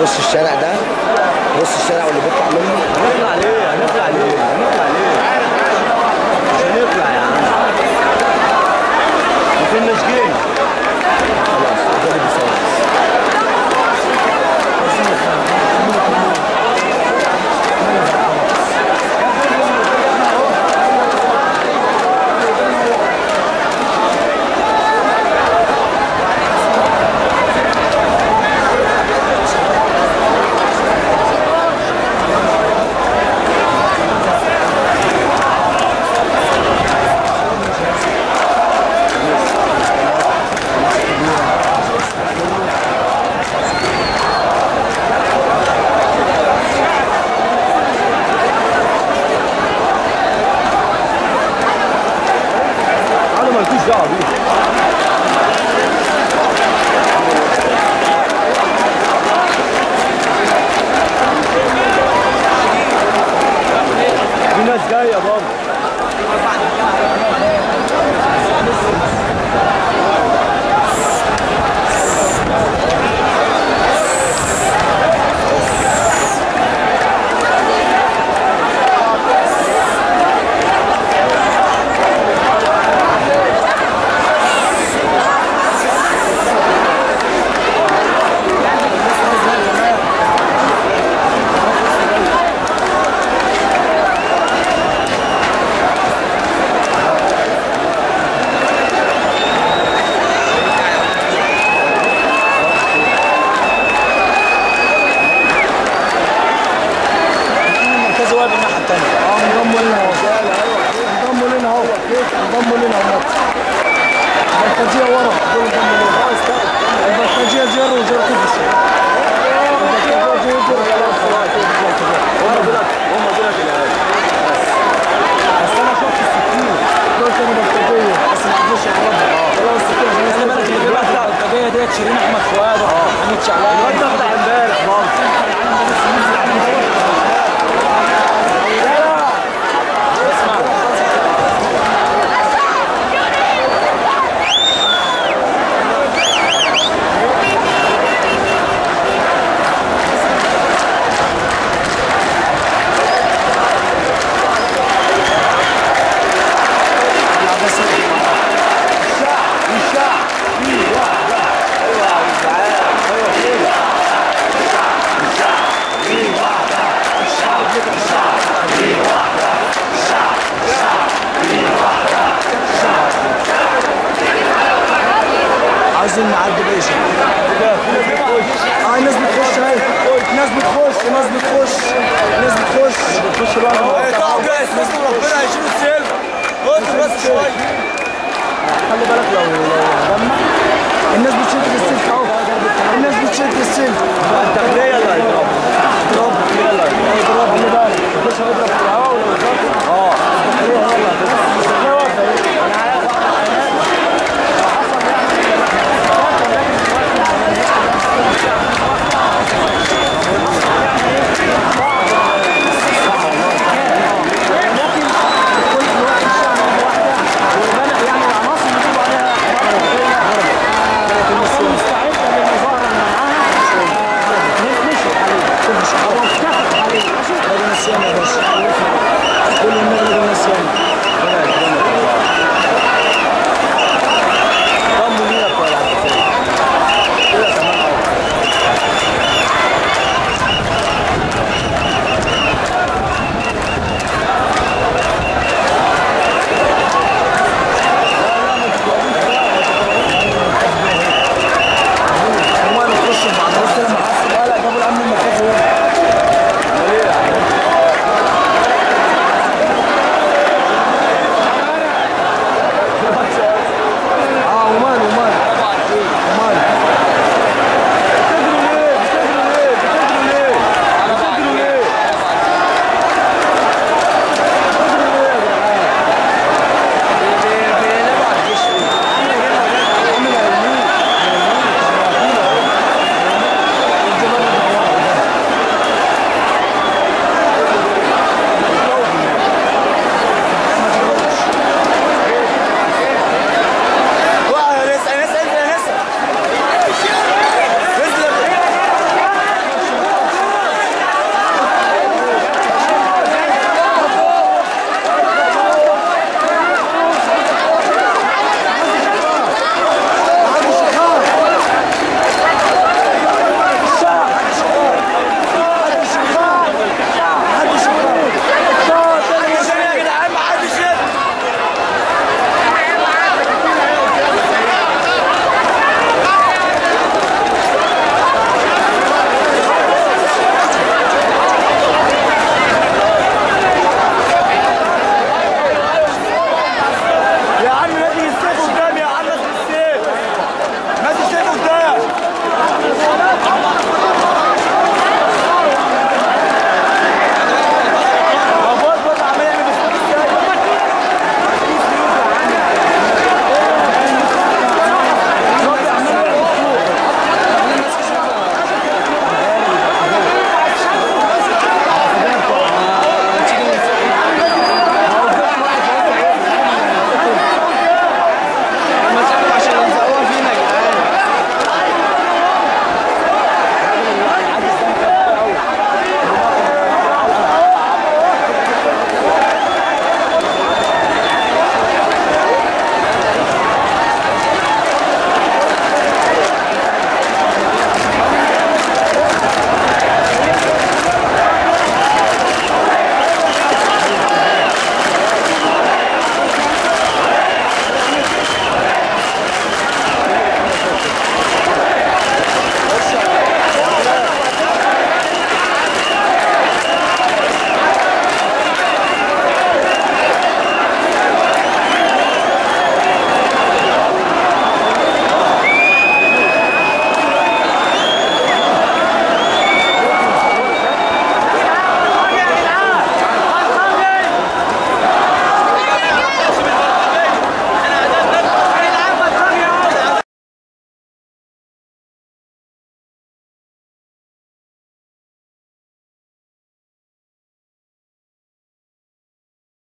بص الشارع ده بص الشارع واللي بيطلع منه هنطلع ليه هنطلع ليه هنطلع ليه مش هنطلع يا عم ما كناش جينا خلاص ده اللي بيصور انا مالكوش دعوه بيه في ناس جايه برضه المركز واقف الناحيه الثانيه اه انضموا لنا اهو انضموا لنا اهو انضموا لنا اهو البلطجيه ورا دول انضموا لنا البلطجيه زر وزر كبس البلطجيه زر هم دولت هم دولت العيال بس انا شفت السكين دول كانوا بلطجيه بس ما عرفوش يهربوا خلاص السكين خلي بالك اللي بيبقى بتاع الطاقيه ديت شيرين احمد فؤاد وحميد شعلان الواد ده بتاع امبارح برضه عايزين نعدي باي شيء اه الناس بتخش اهي الناس بتخش الناس بتخش الناس بتخش بتخش بقى ايه طب جاي استاذ ربنا هيشيل السلم خد بس شويه